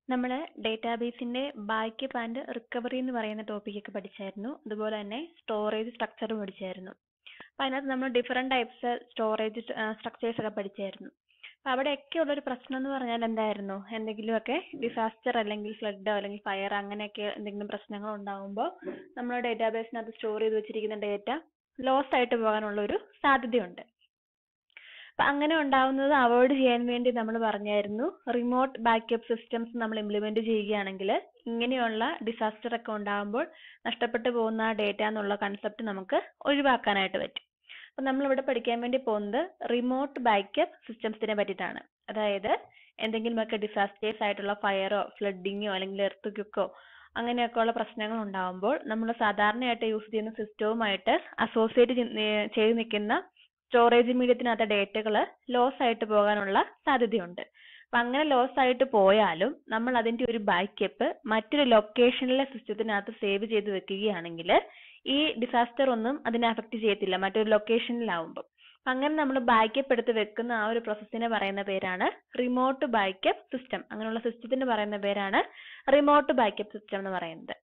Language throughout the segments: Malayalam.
നമ്മൾ ഡേറ്റാബേസിന്റെ ബാക്കപ്പ് ആൻഡ് റിക്കവറി എന്ന് പറയുന്ന ടോപ്പിക് ഒക്കെ പഠിച്ചായിരുന്നു അതുപോലെ തന്നെ സ്റ്റോറേജ് സ്ട്രക്ചറും പഠിച്ചായിരുന്നു അപ്പൊ അതിനകത്ത് നമ്മൾ ഡിഫറെന്റ് ടൈപ്സ് സ്റ്റോറേജ് സ്ട്രക്ചേഴ്സ് ഒക്കെ പഠിച്ചായിരുന്നു അപ്പൊ അവിടെയൊക്കെ ഉള്ള ഒരു പ്രശ്നം എന്ന് പറഞ്ഞാൽ എന്തായിരുന്നു എന്തെങ്കിലുമൊക്കെ ഡിസാസ്റ്റർ അല്ലെങ്കിൽ ഫ്ലഡോ അല്ലെങ്കിൽ ഫയർ അങ്ങനെയൊക്കെ എന്തെങ്കിലും പ്രശ്നങ്ങൾ ഉണ്ടാകുമ്പോൾ നമ്മുടെ ഡേറ്റാബേസിനകത്ത് സ്റ്റോർ ചെയ്ത് വെച്ചിരിക്കുന്ന ഡേറ്റ ലോസ് ആയിട്ട് പോകാനുള്ള ഒരു സാധ്യതയുണ്ട് അപ്പൊ അങ്ങനെ ഉണ്ടാവുന്നത് അവോയ്ഡ് ചെയ്യാൻ വേണ്ടി നമ്മൾ പറഞ്ഞായിരുന്നു റിമോട്ട് ബാക്കപ്പ് സിസ്റ്റംസ് നമ്മൾ ഇംപ്ലിമെന്റ് ചെയ്യുകയാണെങ്കിൽ ഇങ്ങനെയുള്ള ഡിസാസ്റ്റർ ഒക്കെ ഉണ്ടാകുമ്പോൾ നഷ്ടപ്പെട്ടു പോകുന്ന ഡേറ്റ എന്നുള്ള കൺസെപ്റ്റ് നമുക്ക് ഒഴിവാക്കാനായിട്ട് പറ്റും അപ്പൊ നമ്മൾ ഇവിടെ പഠിക്കാൻ വേണ്ടി പോകുന്നത് റിമോട്ട് ബാക്കപ്പ് സിസ്റ്റംസിനെ പറ്റിയിട്ടാണ് അതായത് എന്തെങ്കിലുമൊക്കെ ഡിസാസ്റ്റേഴ്സ് ആയിട്ടുള്ള ഫയറോ ഫ്ലഡിങ്ങോ അല്ലെങ്കിൽ എർത്തുക്യോ അങ്ങനെയൊക്കെയുള്ള പ്രശ്നങ്ങൾ ഉണ്ടാകുമ്പോൾ നമ്മൾ സാധാരണയായിട്ട് യൂസ് ചെയ്യുന്ന സിസ്റ്റവുമായിട്ട് അസോസിയേറ്റ് ചെയ്ത് നിൽക്കുന്ന സ്റ്റോറേജ് മീഡിയത്തിനകത്തെ ഡേറ്റകൾ ലോസ് ആയിട്ട് പോകാനുള്ള സാധ്യതയുണ്ട് അപ്പൊ അങ്ങനെ ലോസ് ആയിട്ട് പോയാലും നമ്മൾ അതിന്റെ ഒരു ബാക്കപ്പ് മറ്റൊരു ലൊക്കേഷനിലെ സിസ്റ്റത്തിനകത്ത് സേവ് ചെയ്ത് വെക്കുകയാണെങ്കിൽ ഈ ഡിസാസ്റ്റർ ഒന്നും അതിനെ അഫക്റ്റ് ചെയ്യത്തില്ല മറ്റൊരു ലൊക്കേഷനിലാവുമ്പോൾ അങ്ങനെ നമ്മൾ ബാക്കപ്പ് എടുത്ത് വെക്കുന്ന ആ ഒരു പ്രോസസ്സിനെ പറയുന്ന പേരാണ് റിമോട്ട് ബാക്കപ്പ് സിസ്റ്റം അങ്ങനെയുള്ള സിസ്റ്റത്തിന് പറയുന്ന പേരാണ് റിമോട്ട് ബാക്കപ്പ് സിസ്റ്റം എന്ന് പറയുന്നത്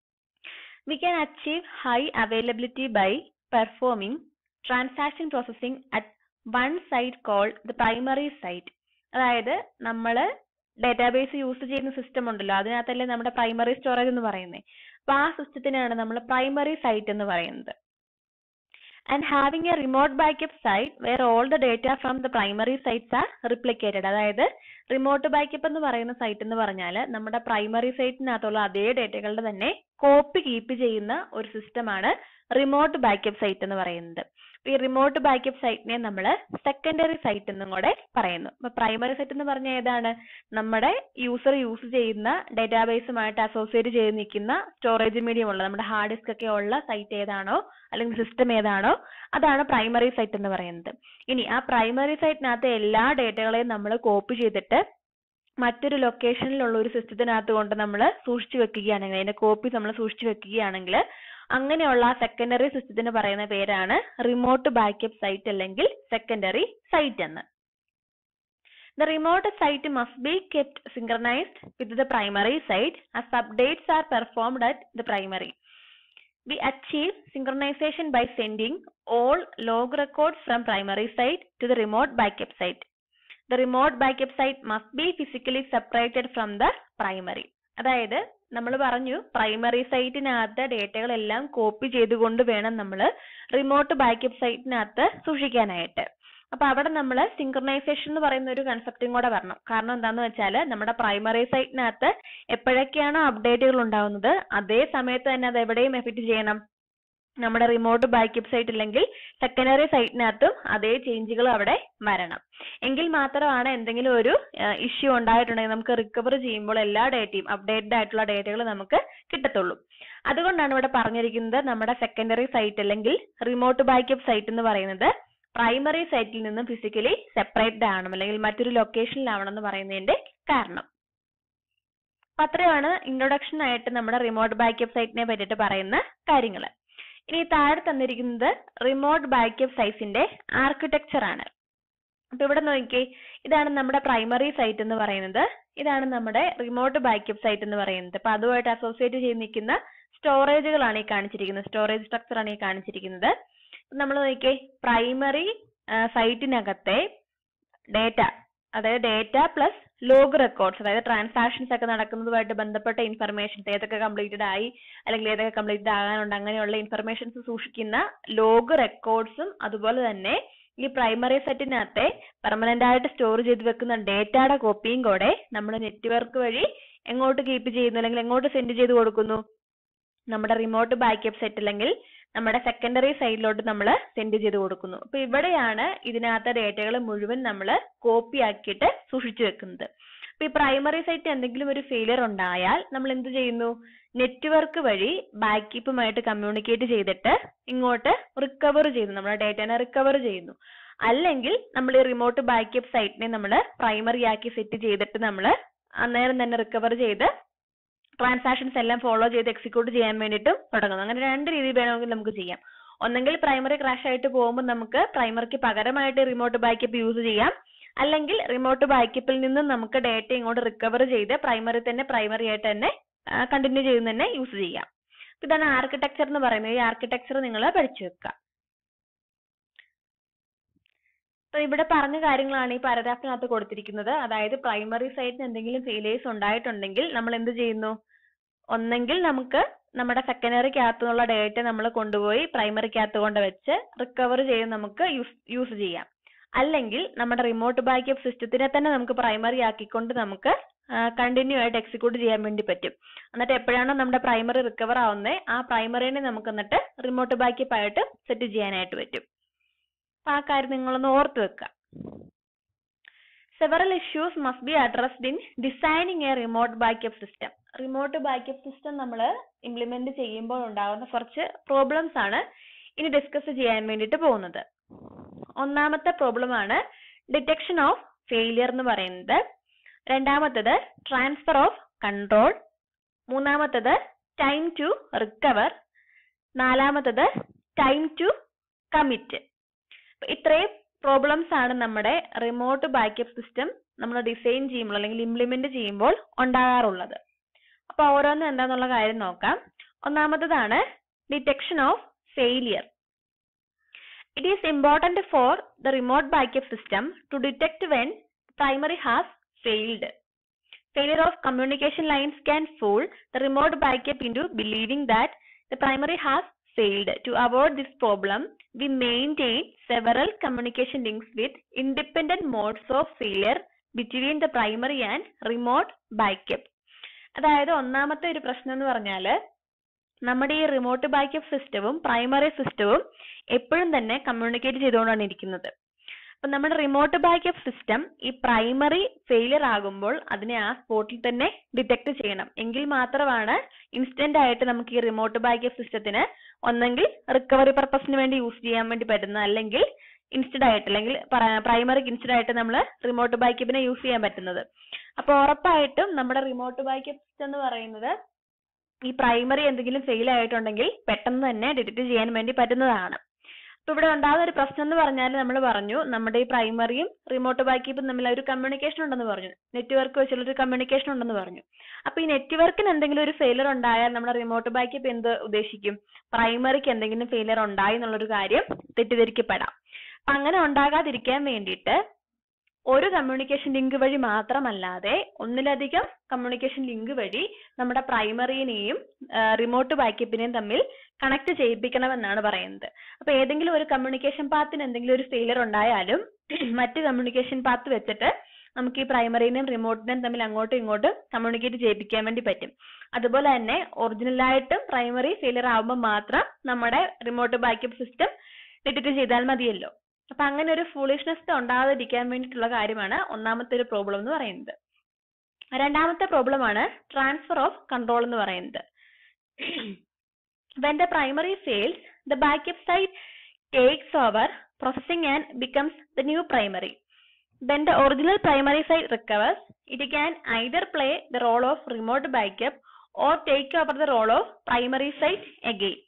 we can achieve high availability by performing transaction processing at one site called the primary site അതായത് നമ്മൾ ഡേറ്റാബേസ് യൂസ് ചെയ്യുന്ന സിസ്റ്റം ഉണ്ടല്ലോ അതിനകത്തല്ലേ നമ്മുടെ പ്രൈമറി സ്റ്റോറേജ് എന്ന് പറയുന്നത് അപ്പൊ ആ സിസ്റ്റത്തിനാണ് നമ്മൾ പ്രൈമറി സൈറ്റ് എന്ന് പറയുന്നത് and having a remote backup site where all the data from the primary sites are replicated അതായത് റിമോട്ട് ബാക്കപ്പ് എന്ന് പറയുന്ന സൈറ്റ് എന്ന് പറഞ്ഞാൽ നമ്മുടെ പ്രൈമറി സൈറ്റിനകത്തുള്ള അതേ ഡേറ്റകളുടെ തന്നെ കോപ്പി കീപ്പ് ചെയ്യുന്ന ഒരു സിസ്റ്റമാണ് റിമോട്ട് ബാക്കപ്പ് സൈറ്റ് എന്ന് പറയുന്നത് ഈ റിമോട്ട് ബാക്കപ്പ് സൈറ്റിനെ നമ്മൾ സെക്കൻഡറി സൈറ്റ് എന്നും കൂടെ പറയുന്നു അപ്പൊ പ്രൈമറി സൈറ്റ് എന്ന് പറഞ്ഞാൽ ഏതാണ് നമ്മുടെ യൂസർ യൂസ് ചെയ്യുന്ന ഡേറ്റാബേസുമായിട്ട് അസോസിയേറ്റ് ചെയ്ത് നിൽക്കുന്ന സ്റ്റോറേജ് മീഡിയം ഉള്ള നമ്മുടെ ഹാർഡ് ഡിസ്ക് ഒക്കെ ഉള്ള സൈറ്റ് ഏതാണോ അല്ലെങ്കിൽ സിസ്റ്റം ഏതാണോ അതാണ് പ്രൈമറി സൈറ്റ് എന്ന് പറയുന്നത് ഇനി ആ പ്രൈമറി സൈറ്റിനകത്ത് എല്ലാ ഡേറ്റകളെയും നമ്മൾ കോപ്പി ചെയ്തിട്ട് മറ്റൊരു ലൊക്കേഷനിലുള്ള ഒരു സിസ്റ്റത്തിനകത്ത് കൊണ്ട് നമ്മൾ സൂക്ഷിച്ചു വെക്കുകയാണെങ്കിൽ അതിന്റെ കോപ്പി നമ്മൾ സൂക്ഷിച്ചു വെക്കുകയാണെങ്കിൽ അങ്ങനെയുള്ള സെക്കൻഡറി സിസ്റ്റത്തിന് പറയുന്ന പേരാണ് റിമോട്ട് ബാക്കപ്പ് സൈറ്റ് അല്ലെങ്കിൽ സെക്കൻഡറി സൈറ്റ് എന്ന് The remote site must be kept synchronized with the primary site as updates are performed at the primary. We achieve synchronization by sending all log records from primary site to the remote backup site. The remote backup site must be physically separated from the primary. അതായത് നമ്മൾ പറഞ്ഞു പ്രൈമറി സൈറ്റിനകത്ത് ഡേറ്റകളെല്ലാം കോപ്പി ചെയ്തുകൊണ്ട് വേണം നമ്മൾ റിമോട്ട് ബാക്കപ്പ് സൈറ്റിനകത്ത് സൂക്ഷിക്കാനായിട്ട് അപ്പൊ അവിടെ നമ്മൾ സിങ്ക്രണൈസേഷൻ എന്ന് പറയുന്ന ഒരു കൺസെപ്റ്റും കൂടെ വരണം കാരണം എന്താന്ന് വെച്ചാൽ നമ്മുടെ പ്രൈമറി സൈറ്റിനകത്ത് എപ്പോഴൊക്കെയാണോ അപ്ഡേറ്റുകൾ ഉണ്ടാവുന്നത് അതേ സമയത്ത് തന്നെ അത് എവിടെയും എഫക്ട് ചെയ്യണം നമ്മുടെ റിമോട്ട് ബാക്കപ്പ് സൈറ്റ് അല്ലെങ്കിൽ സെക്കൻഡറി സൈറ്റിനകത്തും അതേ ചേഞ്ചുകൾ അവിടെ വരണം എങ്കിൽ മാത്രമാണ് എന്തെങ്കിലും ഒരു ഇഷ്യൂ ഉണ്ടായിട്ടുണ്ടെങ്കിൽ നമുക്ക് റിക്കവർ ചെയ്യുമ്പോൾ എല്ലാ ഡേറ്റയും അപ്ഡേറ്റഡ് ആയിട്ടുള്ള ഡേറ്റകൾ നമുക്ക് കിട്ടത്തുള്ളൂ അതുകൊണ്ടാണ് ഇവിടെ പറഞ്ഞിരിക്കുന്നത് നമ്മുടെ സെക്കൻഡറി സൈറ്റ് അല്ലെങ്കിൽ റിമോട്ട് ബാക്കപ്പ് സൈറ്റ് എന്ന് പറയുന്നത് പ്രൈമറി സൈറ്റിൽ നിന്നും ഫിസിക്കലി സെപ്പറേറ്റഡ് ആവണം അല്ലെങ്കിൽ മറ്റൊരു ലൊക്കേഷനിലാവണം എന്ന് പറയുന്നതിന്റെ കാരണം അത്രയാണ് ഇൻട്രൊഡക്ഷൻ ആയിട്ട് നമ്മുടെ റിമോട്ട് ബാക്കപ്പ് സൈറ്റിനെ പറ്റിയിട്ട് പറയുന്ന കാര്യങ്ങൾ ഇനി താഴെ തന്നിരിക്കുന്നത് റിമോട്ട് ബാക്കപ്പ് സൈസിന്റെ ആർക്കിടെക്ചർ ആണ് അപ്പൊ ഇവിടെ നോക്കിയേ ഇതാണ് നമ്മുടെ പ്രൈമറി സൈറ്റ് എന്ന് പറയുന്നത് ഇതാണ് നമ്മുടെ റിമോട്ട് ബാക്കപ്പ് സൈറ്റ് എന്ന് പറയുന്നത് അപ്പൊ അതുമായിട്ട് അസോസിയേറ്റ് ചെയ്ത് നിൽക്കുന്ന സ്റ്റോറേജുകളാണ് ഈ കാണിച്ചിരിക്കുന്നത് സ്റ്റോറേജ് സ്ട്രക്ചർ ആണ് ഈ കാണിച്ചിരിക്കുന്നത് നമ്മൾ നോക്കിയേ പ്രൈമറി സൈറ്റിനകത്തെ ഡേറ്റ അതായത് ഡേറ്റ പ്ലസ് ലോഗ് റെക്കോർഡ്സ് അതായത് ട്രാൻസാക്ഷൻസ് ഒക്കെ നടക്കുന്നതുമായിട്ട് ബന്ധപ്പെട്ട ഇൻഫർമേഷൻസ് ഏതൊക്കെ കംപ്ലീറ്റഡ് ആയി അല്ലെങ്കിൽ ഏതൊക്കെ കംപ്ലീറ്റഡ് ആകാനുണ്ട് അങ്ങനെയുള്ള ഇൻഫർമേഷൻസ് സൂക്ഷിക്കുന്ന ലോഗ് റെക്കോർഡ്സും അതുപോലെ തന്നെ ഈ പ്രൈമറി സെറ്റിനകത്തെ പെർമനന്റ് ആയിട്ട് സ്റ്റോർ ചെയ്ത് വെക്കുന്ന ഡേറ്റയുടെ കോപ്പിയും കൂടെ നമ്മൾ നെറ്റ്വർക്ക് വഴി എങ്ങോട്ട് കീപ്പ് ചെയ്യുന്നു അല്ലെങ്കിൽ എങ്ങോട്ട് സെൻഡ് ചെയ്ത് കൊടുക്കുന്നു നമ്മുടെ റിമോട്ട് ബാക്കപ്പ് സെറ്റ് അല്ലെങ്കിൽ നമ്മുടെ സെക്കൻഡറി സൈഡിലോട്ട് നമ്മൾ സെൻഡ് ചെയ്ത് കൊടുക്കുന്നു അപ്പൊ ഇവിടെയാണ് ഇതിനകത്തെ ഡേറ്റകൾ മുഴുവൻ നമ്മൾ കോപ്പി ആക്കിയിട്ട് സൂക്ഷിച്ചു വെക്കുന്നത് അപ്പൊ ഈ പ്രൈമറി സൈറ്റ് എന്തെങ്കിലും ഒരു ഫെയിലിയർ ഉണ്ടായാൽ നമ്മൾ എന്ത് ചെയ്യുന്നു നെറ്റ്വർക്ക് വഴി ബാക്കപ്പുമായിട്ട് കമ്മ്യൂണിക്കേറ്റ് ചെയ്തിട്ട് ഇങ്ങോട്ട് റിക്കവർ ചെയ്യുന്നു നമ്മുടെ ഡേറ്റനെ റിക്കവർ ചെയ്യുന്നു അല്ലെങ്കിൽ നമ്മൾ ഈ റിമോട്ട് ബാക്കപ്പ് സൈറ്റിനെ നമ്മൾ പ്രൈമറി ആക്കി സെറ്റ് ചെയ്തിട്ട് നമ്മൾ അന്നേരം തന്നെ റിക്കവർ ചെയ്ത് ട്രാൻസാക്ഷൻസ് എല്ലാം ഫോളോ ചെയ്ത് എക്സിക്യൂട്ട് ചെയ്യാൻ വേണ്ടിയിട്ടും തുടങ്ങുന്നു അങ്ങനെ രണ്ട് രീതിയിൽ വേണമെങ്കിൽ നമുക്ക് ചെയ്യാം ഒന്നെങ്കിൽ പ്രൈമറി ക്രാഷ് ആയിട്ട് പോകുമ്പോൾ നമുക്ക് പ്രൈമറിക്ക് പകരമായിട്ട് റിമോട്ട് ബാക്കപ്പ് യൂസ് ചെയ്യാം അല്ലെങ്കിൽ റിമോട്ട് ബാക്കപ്പിൽ നിന്നും നമുക്ക് ഡേറ്റ ഇങ്ങോട്ട് റിക്കവർ ചെയ്ത് പ്രൈമറി തന്നെ പ്രൈമറി ആയിട്ട് തന്നെ കണ്ടിന്യൂ ചെയ്ത് തന്നെ യൂസ് ചെയ്യാം ഇതാണ് ആർക്കിടെക്ചർ എന്ന് പറയുന്നത് ഈ ആർക്കിടെക്ചർ നിങ്ങൾ പഠിച്ചു വെക്കുക അപ്പൊ ഇവിടെ പറഞ്ഞ കാര്യങ്ങളാണ് ഈ പാരഗ്രാഫിനകത്ത് കൊടുത്തിരിക്കുന്നത് അതായത് പ്രൈമറി സൈറ്റിന് എന്തെങ്കിലും ഫെയിലിയേഴ്സ് ഉണ്ടായിട്ടുണ്ടെങ്കിൽ നമ്മൾ എന്ത് ചെയ്യുന്നു ഒന്നെങ്കിൽ നമുക്ക് നമ്മുടെ സെക്കൻഡറിക്കകത്തു നിന്നുള്ള ഡേറ്റ നമ്മൾ കൊണ്ടുപോയി പ്രൈമറിക്കകത്ത് കൊണ്ട് വെച്ച് റിക്കവർ ചെയ്ത് നമുക്ക് യൂസ് യൂസ് ചെയ്യാം അല്ലെങ്കിൽ നമ്മുടെ റിമോട്ട് ബാക്കപ്പ് സിസ്റ്റത്തിനെ തന്നെ നമുക്ക് പ്രൈമറി ആക്കിക്കൊണ്ട് നമുക്ക് കണ്ടിന്യൂ ആയിട്ട് എക്സിക്യൂട്ട് ചെയ്യാൻ വേണ്ടി പറ്റും എന്നിട്ട് എപ്പോഴാണോ നമ്മുടെ പ്രൈമറി റിക്കവർ ആവുന്നത് ആ പ്രൈമറിനെ നമുക്ക് എന്നിട്ട് റിമോട്ട് ബാക്കപ്പ് ആയിട്ട് സെറ്റ് ചെയ്യാനായിട്ട് പറ്റും അപ്പൊ ആ കാര്യം നിങ്ങളൊന്ന് ഓർത്ത് വെക്കുക several issues must be addressed in designing a remote backup system remote backup system നമ്മൾ ഇംപ്ലിമെന്റ് ചെയ്യുമ്പോൾ ഉണ്ടാകുന്ന കുറച്ച് പ്രോബ്ലംസ് ആണ് ഇനി ഡിസ്കസ് ചെയ്യാൻ വേണ്ടിയിട്ട് പോകുന്നത് ഒന്നാമത്തെ പ്രോബ്ലം ആണ് ഡിറ്റക്ഷൻ ഓഫ് ഫെയിലിയർ എന്ന് പറയുന്നത് രണ്ടാമത്തത് ട്രാൻസ്ഫർ ഓഫ് കൺട്രോൾ മൂന്നാമത്തത് ടൈം ടു റിക്കവർ നാലാമത്തത് ടൈം ടു കമ്മിറ്റ് ഇത്രയും പ്രോബ്ലംസ് ആണ് നമ്മുടെ റിമോട്ട് ബാക്കപ്പ് സിസ്റ്റം നമ്മൾ ഡിസൈൻ ചെയ്യുമ്പോൾ അല്ലെങ്കിൽ ഇംപ്ലിമെന്റ് ചെയ്യുമ്പോൾ ഉണ്ടാകാറുള്ളത് അപ്പൊ ഓരോന്നും എന്താന്നുള്ള കാര്യം നോക്കാം ഒന്നാമത്തതാണ് detection of failure it is important for the remote backup system to detect when primary has failed. Failure of communication lines can fool the remote backup into believing that the primary has failed. To avoid this problem, we maintain several communication links with independent modes of failure between the primary and remote backup. അതായത് ഒന്നാമത്തെ ഒരു പ്രശ്നം എന്ന് പറഞ്ഞാല് നമ്മുടെ ഈ റിമോട്ട് ബാക്കപ്പ് സിസ്റ്റവും പ്രൈമറി സിസ്റ്റവും എപ്പോഴും തന്നെ കമ്മ്യൂണിക്കേറ്റ് ചെയ്തുകൊണ്ടാണ് ഇരിക്കുന്നത് അപ്പൊ നമ്മുടെ റിമോട്ട് ബാക്കപ്പ് സിസ്റ്റം ഈ പ്രൈമറി ഫെയിലിയർ ആകുമ്പോൾ അതിനെ ആ സ്പോട്ടിൽ തന്നെ ഡിറ്റക്ട് ചെയ്യണം എങ്കിൽ മാത്രമാണ് ഇൻസ്റ്റന്റ് ആയിട്ട് നമുക്ക് ഈ റിമോട്ട് ബാക്കപ്പ് സിസ്റ്റത്തിന് ഒന്നെങ്കിൽ റിക്കവറി പർപ്പസിന് വേണ്ടി യൂസ് ചെയ്യാൻ വേണ്ടി പറ്റുന്ന അല്ലെങ്കിൽ ഇൻസ്റ്റഡ് ആയിട്ട് അല്ലെങ്കിൽ പ്രൈമറിക്ക് ഇൻസ്റ്റഡ് ആയിട്ട് നമ്മൾ റിമോട്ട് ബാക്കപ്പിനെ യൂസ് ചെയ്യാൻ പറ്റുന്നത് അപ്പൊ ഉറപ്പായിട്ടും നമ്മുടെ റിമോട്ട് ബാക്കപ്പ് സിസ്റ്റം എന്ന് പറയുന്നത് ഈ പ്രൈമറി എന്തെങ്കിലും ഫെയിൽ ആയിട്ടുണ്ടെങ്കിൽ പെട്ടെന്ന് തന്നെ ഡിറ്റക്ട് ചെയ്യാൻ വേണ്ടി പറ്റുന്നതാണ് അപ്പൊ ഇവിടെ ഉണ്ടാകുന്ന ഒരു പ്രശ്നം എന്ന് പറഞ്ഞാൽ നമ്മൾ പറഞ്ഞു നമ്മുടെ ഈ പ്രൈമറിയും റിമോട്ട് ബാക്കപ്പും തമ്മിൽ ഒരു കമ്മ്യൂണിക്കേഷൻ ഉണ്ടെന്ന് പറഞ്ഞു നെറ്റ്വർക്ക് വെച്ചുള്ള ഒരു കമ്മ്യൂണിക്കേഷൻ ഉണ്ടെന്ന് പറഞ്ഞു അപ്പൊ ഈ നെറ്റ്വർക്കിന് എന്തെങ്കിലും ഒരു ഫെയിലർ ഉണ്ടായാൽ നമ്മുടെ റിമോട്ട് ബാക്കപ്പ് എന്ത് ഉദ്ദേശിക്കും പ്രൈമറിക്ക് എന്തെങ്കിലും ഫെയിലർ ഉണ്ടായി എന്നുള്ളൊരു കാര്യം തെറ്റിദ്ധരിക്കപ്പെടാം അപ്പൊ അങ്ങനെ ഉണ്ടാകാതിരിക്കാൻ വേണ്ടിയിട്ട് ഒരു കമ്മ്യൂണിക്കേഷൻ ലിങ്ക് വഴി മാത്രമല്ലാതെ ഒന്നിലധികം കമ്മ്യൂണിക്കേഷൻ ലിങ്ക് വഴി നമ്മുടെ പ്രൈമറിനെയും റിമോട്ട് ബാക്കപ്പിനെയും തമ്മിൽ കണക്ട് ചെയ്യിപ്പിക്കണമെന്നാണ് പറയുന്നത് അപ്പൊ ഏതെങ്കിലും ഒരു കമ്മ്യൂണിക്കേഷൻ പാത്തിന് എന്തെങ്കിലും ഒരു ഫെയിലർ ഉണ്ടായാലും മറ്റ് കമ്മ്യൂണിക്കേഷൻ പാത്ത് വെച്ചിട്ട് നമുക്ക് ഈ പ്രൈമറിനെയും റിമോട്ടിനെയും തമ്മിൽ അങ്ങോട്ടും ഇങ്ങോട്ടും കമ്മ്യൂണിക്കേറ്റ് ചെയ്യിപ്പിക്കാൻ വേണ്ടി പറ്റും അതുപോലെ തന്നെ ഒറിജിനലായിട്ടും പ്രൈമറി ഫെയിലർ ആവുമ്പോൾ മാത്രം നമ്മുടെ റിമോട്ട് ബാക്കപ്പ് സിസ്റ്റം ഡിറ്റക്ട് ചെയ്താൽ മതിയല്ലോ അപ്പൊ അങ്ങനെ ഒരു ഫൂളിഷ്നെസ് ഉണ്ടാകാതിരിക്കാൻ വേണ്ടിയിട്ടുള്ള കാര്യമാണ് ഒന്നാമത്തെ ഒരു പ്രോബ്ലം എന്ന് പറയുന്നത് രണ്ടാമത്തെ പ്രോബ്ലം ആണ് ട്രാൻസ്ഫർ ഓഫ് കൺട്രോൾ എന്ന് പറയുന്നത് when the primary fails the backup site takes over processing and becomes the new primary when the original primary site recovers it can either play the role of remote backup or take over the role of primary site again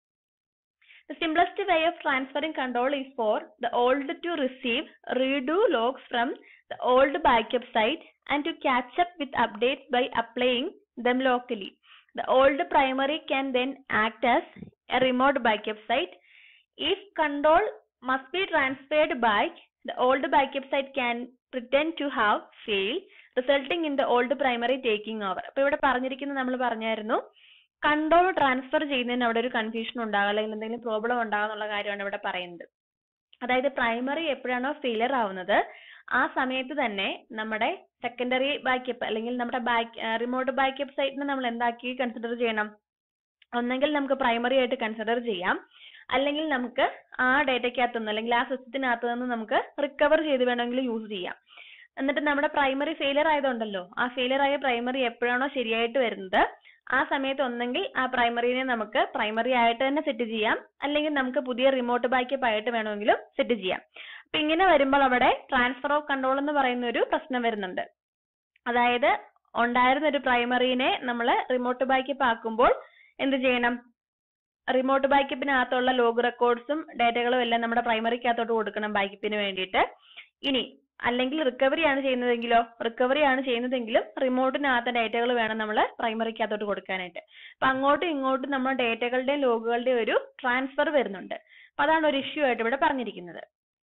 the simplest way of transferring control is for the old to receive redo logs from the old backup site and to catch up with updates by applying them locally. The old primary can then act as a remote backup site. If control must be transferred back, the old backup site can pretend to have failed, resulting in the old primary taking over. അപ്പൊ ഇവിടെ പറഞ്ഞിരിക്കുന്നത് നമ്മൾ പറഞ്ഞായിരുന്നു കൺട്രോൾ ട്രാൻസ്ഫർ ചെയ്യുന്നതിന് അവിടെ ഒരു കൺഫ്യൂഷൻ ഉണ്ടാകുക അല്ലെങ്കിൽ എന്തെങ്കിലും പ്രോബ്ലം ഉണ്ടാകുക എന്നുള്ള കാര്യമാണ് ഇവിടെ പറയുന്നത് അതായത് പ്രൈമറി എപ്പോഴാണോ ഫെയിലിയർ ആവുന്നത് ആ സമയത്ത് തന്നെ നമ്മുടെ സെക്കൻഡറി ബാക്കപ്പ് അല്ലെങ്കിൽ നമ്മുടെ ബാക്ക് റിമോട്ട് ബാക്കപ്പ് സൈറ്റിനെ നമ്മൾ എന്താക്കി കൺസിഡർ ചെയ്യണം ഒന്നെങ്കിൽ നമുക്ക് പ്രൈമറി ആയിട്ട് കൺസിഡർ ചെയ്യാം അല്ലെങ്കിൽ നമുക്ക് ആ ഡേറ്റയ്ക്കകത്ത് നിന്ന് അല്ലെങ്കിൽ ആ സിസ്റ്റത്തിനകത്ത് നിന്ന് നമുക്ക് റിക്കവർ ചെയ്ത് വേണമെങ്കിൽ യൂസ് ചെയ്യാം എന്നിട്ട് നമ്മുടെ പ്രൈമറി ഫെയിലിയർ ആയതുണ്ടല്ലോ ആ ഫെയിലിയർ ആയ പ്രൈമറി എപ്പോഴാണോ ശരിയായിട്ട് വരുന്നത് ആ സമയത്ത് ഒന്നെങ്കിൽ ആ പ്രൈമറിനെ നമുക്ക് പ്രൈമറി ആയിട്ട് തന്നെ സെറ്റ് ചെയ്യാം അല്ലെങ്കിൽ നമുക്ക് പുതിയ റിമോട്ട് ബാക്കപ്പ് ആയിട്ട് വേണമെങ്കിലും സെറ്റ് ചെയ്യാം അപ്പൊ ഇങ്ങനെ വരുമ്പോൾ അവിടെ ട്രാൻസ്ഫർ ഓഫ് കൺട്രോൾ എന്ന് പറയുന്ന ഒരു പ്രശ്നം വരുന്നുണ്ട് അതായത് ഉണ്ടായിരുന്ന ഒരു പ്രൈമറിനെ നമ്മൾ റിമോട്ട് ബാക്കപ്പ് ആക്കുമ്പോൾ എന്ത് ചെയ്യണം റിമോട്ട് ബാക്കപ്പിനകത്തുള്ള ലോഗ് റെക്കോർഡ്സും ഡേറ്റകളും എല്ലാം നമ്മുടെ പ്രൈമറിക്കകത്തോട്ട് കൊടുക്കണം ബാക്കപ്പിന് വേണ്ടിയിട്ട് ഇനി അല്ലെങ്കിൽ റിക്കവറി ആണ് ചെയ്യുന്നതെങ്കിലോ റിക്കവറി ആണ് ചെയ്യുന്നതെങ്കിലും റിമോട്ടിനകത്തെ ഡേറ്റകൾ വേണം നമ്മൾ പ്രൈമറിക്കകത്തോട്ട് കൊടുക്കാനായിട്ട് അപ്പൊ അങ്ങോട്ടും ഇങ്ങോട്ടും നമ്മൾ ഡേറ്റകളുടെയും ലോഗുകളുടെയും ഒരു ട്രാൻസ്ഫർ വരുന്നുണ്ട് അപ്പൊ അതാണ് ഒരു ഇഷ്യൂ ആയിട്ട് ഇവിടെ പറഞ്ഞിരിക്കുന്നത്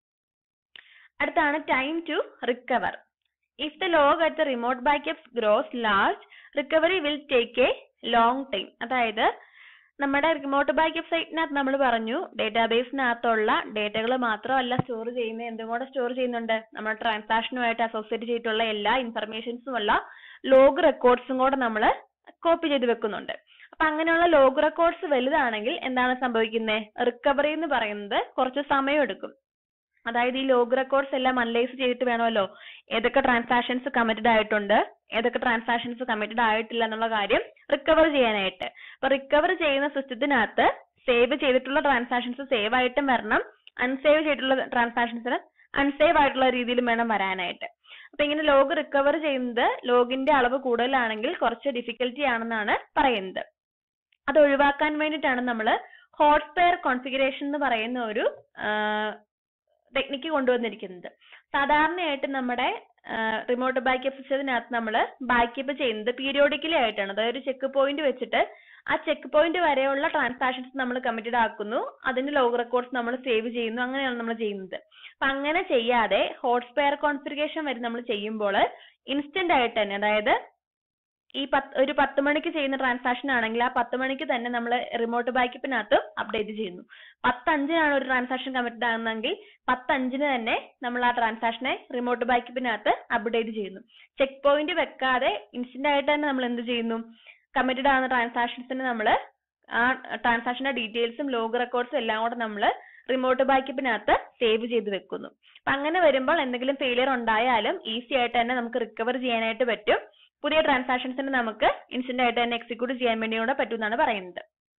അടുത്താണ് time to recover if the log at the remote backups grows large recovery will take a long time അതായത് നമ്മുടെ റിമോട്ട് ബാക്കപ്പ് സൈറ്റിനകത്ത് നമ്മൾ പറഞ്ഞു ഡേറ്റാബേസിനകത്തുള്ള ഡേറ്റകൾ മാത്രമല്ല സ്റ്റോർ ചെയ്യുന്നത് എന്തും കൂടെ സ്റ്റോർ ചെയ്യുന്നുണ്ട് നമ്മുടെ ട്രാൻസാക്ഷനുമായിട്ട് അസോസിയേറ്റ് ചെയ്തിട്ടുള്ള എല്ലാ ഇൻഫർമേഷൻസും ഉള്ള ലോഗ് റെക്കോർഡ്സും കൂടെ നമ്മൾ കോപ്പി ചെയ്ത് വെക്കുന്നുണ്ട് അപ്പൊ അങ്ങനെയുള്ള ലോഗ് റെക്കോർഡ്സ് വലുതാണെങ്കിൽ എന്താണ് സംഭവിക്കുന്നത് റിക്കവറി എന്ന് പറയുന്നത് കുറച്ച് സമയം എടുക്കും അതായത് ഈ ലോഗ് റെക്കോർഡ്സ് എല്ലാം അനലൈസ് ചെയ്തിട്ട് വേണമല്ലോ ഏതൊക്കെ ട്രാൻസാക്ഷൻസ് കമ്മിറ്റഡ് ആയിട്ടുണ്ട് ഏതൊക്കെ ട്രാൻസാക്ഷൻസ് കമ്മിറ്റഡ് ആയിട്ടില്ല എന്നുള്ള കാര്യം റിക്കവർ ചെയ്യാനായിട്ട് അപ്പൊ റിക്കവർ ചെയ്യുന്ന സിസ്റ്റത്തിനകത്ത് സേവ് ചെയ്തിട്ടുള്ള ട്രാൻസാക്ഷൻസ് സേവ് ആയിട്ടും വരണം അൺസേവ് ചെയ്തിട്ടുള്ള ട്രാൻസാക്ഷൻസിന് അൺസേവ് ആയിട്ടുള്ള രീതിയിലും വേണം വരാനായിട്ട് അപ്പൊ ഇങ്ങനെ ലോഗ് റിക്കവർ ചെയ്യുന്നത് ലോഗിന്റെ അളവ് കൂടുതലാണെങ്കിൽ കുറച്ച് ഡിഫിക്കൽറ്റി ആണെന്നാണ് പറയുന്നത് അത് ഒഴിവാക്കാൻ വേണ്ടിയിട്ടാണ് നമ്മൾ ഹോട്ട്സ്പെയർ കോൺഫിഗറേഷൻ എന്ന് പറയുന്ന ഒരു ടെക്നിക്ക് കൊണ്ടുവന്നിരിക്കുന്നത് സാധാരണയായിട്ട് നമ്മുടെ റിമോട്ട് ബാക്കപ്പ് സിസ്റ്റത്തിനകത്ത് നമ്മൾ ബാക്കപ്പ് ചെയ്യുന്നത് പീരിയോഡിക്കലി ആയിട്ടാണ് അതായത് ഒരു ചെക്ക് പോയിന്റ് വെച്ചിട്ട് ആ ചെക്ക് പോയിന്റ് വരെയുള്ള ട്രാൻസാക്ഷൻസ് നമ്മൾ കമ്മിറ്റഡ് ആക്കുന്നു അതിന്റെ ലോഗ് റെക്കോർഡ്സ് നമ്മൾ സേവ് ചെയ്യുന്നു അങ്ങനെയാണ് നമ്മൾ ചെയ്യുന്നത് അപ്പൊ അങ്ങനെ ചെയ്യാതെ ഹോട്ട്സ്പെയർ കോൺഫിഗറേഷൻ വരെ നമ്മൾ ചെയ്യുമ്പോൾ ഇൻസ്റ്റന്റ് ആയിട്ട് തന്നെ അതായത് ഈ പത്ത് ഒരു പത്ത് മണിക്ക് ചെയ്യുന്ന ട്രാൻസാക്ഷൻ ആണെങ്കിൽ ആ പത്ത് മണിക്ക് തന്നെ നമ്മൾ റിമോട്ട് ബാക്കപ്പിനകത്ത് അപ്ഡേറ്റ് ചെയ്യുന്നു പത്തഞ്ചിനാണ് ഒരു ട്രാൻസാക്ഷൻ കമ്മിറ്റഡ് ആകുന്നതെങ്കിൽ പത്തഞ്ചിന് തന്നെ നമ്മൾ ആ ട്രാൻസാക്ഷനെ റിമോട്ട് ബാക്കപ്പിനകത്ത് അപ്ഡേറ്റ് ചെയ്യുന്നു ചെക്ക് പോയിന്റ് വെക്കാതെ ഇൻസ്റ്റന്റ് ആയിട്ട് തന്നെ നമ്മൾ എന്ത് ചെയ്യുന്നു കമ്മിറ്റഡ് ആകുന്ന ട്രാൻസാക്ഷൻസിന് നമ്മൾ ആ ട്രാൻസാക്ഷന്റെ ഡീറ്റെയിൽസും ലോഗ് റെക്കോർഡ്സും എല്ലാം കൂടെ നമ്മൾ റിമോട്ട് ബാക്കപ്പിനകത്ത് സേവ് ചെയ്ത് വെക്കുന്നു അപ്പൊ അങ്ങനെ വരുമ്പോൾ എന്തെങ്കിലും ഫെയിലിയർ ഉണ്ടായാലും ഈസി ആയിട്ട് തന്നെ നമുക്ക് റിക്കവർ ചെയ്യാനായിട്ട് പറ്റും പുതിയ ട്രാൻസാക്ഷൻസിന് നമുക്ക് ഇൻസ്റ്റന്റ് ആയിട്ട് തന്നെ എക്സിക്യൂട്ട് ചെയ്യാൻ വേണ്ടി കൂടെ പറ്റും എന്നാണ് പറയുന്നത്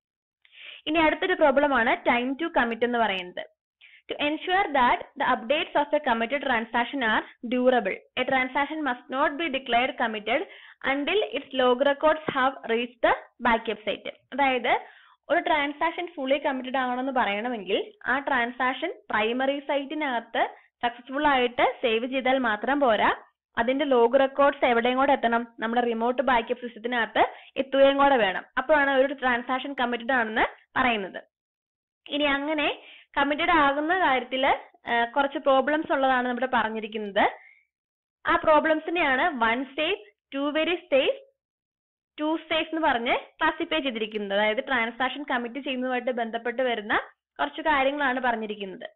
ഇനി അടുത്തൊരു പ്രോബ്ലം ആണ് ടൈം ടു കമ്മിറ്റ് എന്ന് പറയുന്നത് To ensure that the updates of a committed transaction are durable, a transaction must not be declared committed until its log records have reached the backup site. അതായത് ഒരു ട്രാൻസാക്ഷൻ ഫുള്ളി കമ്മിറ്റഡ് ആണെന്ന് പറയണമെങ്കിൽ ആ ട്രാൻസാക്ഷൻ പ്രൈമറി സൈറ്റിനകത്ത് സക്സസ്ഫുൾ ആയിട്ട് സേവ് ചെയ്താൽ മാത്രം പോരാ അതിന്റെ ലോഗ് റെക്കോർഡ്സ് എവിടെയും കൂടെ എത്തണം നമ്മുടെ റിമോട്ട് ബാക്കപ്പ് സിസ്റ്റത്തിനകത്ത് എത്തുകയും കൂടെ വേണം അപ്പോഴാണ് ഒരു ട്രാൻസാക്ഷൻ കമ്മിറ്റഡ് ആണെന്ന് പറയുന്നത് ഇനി അങ്ങനെ കമ്മിറ്റഡ് ആകുന്ന കാര്യത്തിൽ കുറച്ച് പ്രോബ്ലംസ് ഉള്ളതാണ് നമ്മുടെ പറഞ്ഞിരിക്കുന്നത് ആ പ്രോബ്ലംസിനെയാണ് one safe two very safe two safe എന്ന് പറഞ്ഞ് ക്ലാസിഫൈ ചെയ്തിരിക്കുന്നത് അതായത് ട്രാൻസാക്ഷൻ കമ്മിറ്റ് ചെയ്യുന്നതുമായിട്ട് ബന്ധപ്പെട്ട് വരുന്ന കുറച്ച് കാര്യങ്ങളാണ് പറഞ്ഞിരിക്കുന്നത്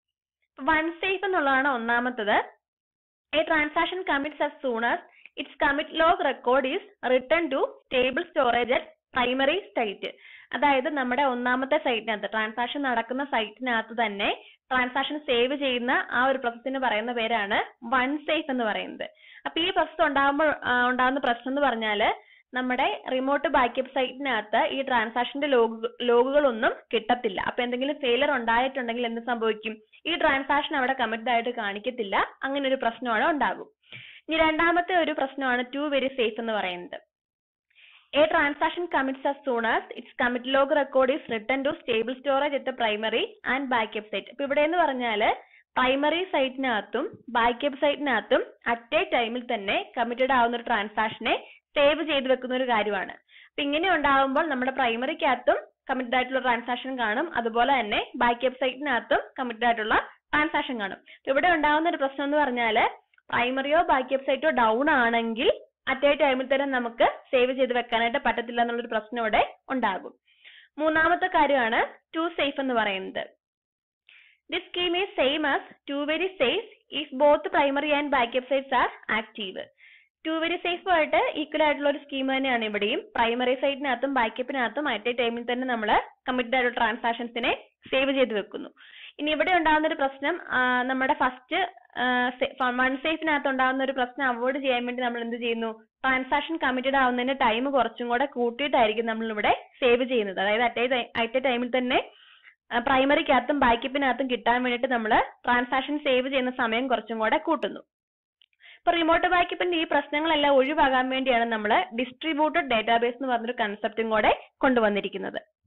വൺ സേഫ് എന്നുള്ളതാണ് ഒന്നാമത്തത് A transaction commits as soon as its commit log record is written to stable storage at primary site. അതായത് നമ്മുടെ ഒന്നാമത്തെ സൈറ്റിനകത്ത് ട്രാൻസാക്ഷൻ നടക്കുന്ന സൈറ്റിനകത്ത് തന്നെ ട്രാൻസാക്ഷൻ സേവ് ചെയ്യുന്ന ആ ഒരു പ്രോസസ്സിന് പറയുന്ന പേരാണ് വൺ സേഫ് എന്ന് പറയുന്നത് അപ്പൊ ഈ പ്രോസസ് ഉണ്ടാകുമ്പോൾ ഉണ്ടാകുന്ന പ്രശ്നം എന്ന് പറഞ്ഞാല് നമ്മുടെ റിമോട്ട് ബാക്കപ്പ് സൈറ്റിനകത്ത് ഈ ട്രാൻസാക്ഷന്റെ ലോഗ് ലോഗുകളൊന്നും കിട്ടത്തില്ല അപ്പൊ എന്തെങ്കിലും ഫെയിലർ ഉണ്ടായിട്ടുണ്ടെങ്കിൽ എന്ത് സംഭവിക്കും ഈ ട്രാൻസാക്ഷൻ അവിടെ കമ്മിറ്റഡ് ആയിട്ട് കാണിക്കത്തില്ല അങ്ങനെ ഒരു പ്രശ്നം അവിടെ ഉണ്ടാകും ഇനി രണ്ടാമത്തെ ഒരു പ്രശ്നമാണ് ടു വെരി സേഫ് എന്ന് പറയുന്നത് a transaction commits as soon as its commit log record is written to stable storage at the primary and backup site. ഇപ്പൊ ഇവിടെ എന്ന് പറഞ്ഞാല് പ്രൈമറി സൈറ്റിനകത്തും ബാക്കപ്പ് സൈറ്റിനകത്തും അറ്റ് എ ടൈമിൽ തന്നെ കമ്മിറ്റഡ് ആവുന്ന ഒരു ട്രാൻസാക്ഷനെ സേവ് ചെയ്ത് വെക്കുന്ന ഒരു കാര്യമാണ് അപ്പൊ ഇങ്ങനെ ഉണ്ടാകുമ്പോൾ നമ്മുടെ പ്രൈമറിക്കകത്തും കമ്മിറ്റഡ് ആയിട്ടുള്ള ട്രാൻസാക്ഷൻ കാണും അതുപോലെ തന്നെ ബാക്കപ്പ് സൈറ്റിനകത്തും കമ്മിറ്റഡ് ആയിട്ടുള്ള ട്രാൻസാക്ഷൻ കാണും അപ്പൊ ഇവിടെ ഉണ്ടാകുന്ന ഒരു പ്രശ്നം എന്ന് പറഞ്ഞാല് പ്രൈമറിയോ ബാക്കപ്പ് സൈറ്റോ ഡൗൺ ആണെങ്കിൽ അറ്റ് എ ടൈമിൽ തന്നെ നമുക്ക് സേവ് ചെയ്ത് വെക്കാനായിട്ട് പറ്റത്തില്ല എന്നുള്ളൊരു പ്രശ്നം ഇവിടെ ഉണ്ടാകും മൂന്നാമത്തെ കാര്യമാണ് ടു സേഫ് എന്ന് പറയുന്നത് this scheme is same as two very safe if both primary and backup sites are active two very safe ആയിട്ട് ഈക്വൽ ആയിട്ടുള്ള ഒരു സ്കീം തന്നെയാണ് ഇവിടെയും പ്രൈമറി സൈറ്റിനകത്തും ബാക്കപ്പിനകത്തും അറ്റ് എ ടൈമിൽ തന്നെ നമ്മൾ കമ്മിറ്റഡ് ആയിട്ടുള്ള ട്രാൻസാക്ഷൻസിനെ സേവ് ചെയ്ത് വെക്കുന്നു ഇനി ഇവിടെ ഉണ്ടാകുന്ന ഒരു പ്രശ്നം ആ, നമ്മുടെ ഫസ്റ്റ് വൺ സേഫിനകത്ത് ഉണ്ടാകുന്ന ഒരു പ്രശ്നം അവോയ്ഡ് ചെയ്യാൻ വേണ്ടി നമ്മൾ എന്ത് ചെയ്യുന്നു ട്രാൻസാക്ഷൻ കമ്മിറ്റഡ് ആവുന്നതിന്റെ ടൈം കുറച്ചും കൂടെ കൂട്ടിയിട്ടായിരിക്കും നമ്മൾ ഇവിടെ സേവ് ചെയ്യുന്നത് അതായത് അറ്റ് അറ്റ് എ ടൈമിൽ തന്നെ പ്രൈമറിക്കകത്തും ബാക്കപ്പിനകത്തും കിട്ടാൻ വേണ്ടിയിട്ട് നമ്മൾ ട്രാൻസാക്ഷൻ സേവ് ചെയ്യുന്ന സമയം കുറച്ചും കൂടെ കൂട്ടുന്നു ഇപ്പൊ റിമോട്ട് ബാക്കപ്പിന്റെ ഈ പ്രശ്നങ്ങളെല്ലാം ഒഴിവാകാൻ വേണ്ടിയാണ് നമ്മൾ ഡിസ്ട്രിബ്യൂട്ടഡ് ഡാറ്റാബേസ് എന്ന് പറഞ്ഞൊരു കൺസെപ്റ്റും കൂടെ കൊണ്ടുവന്നിരിക്കുന്നത്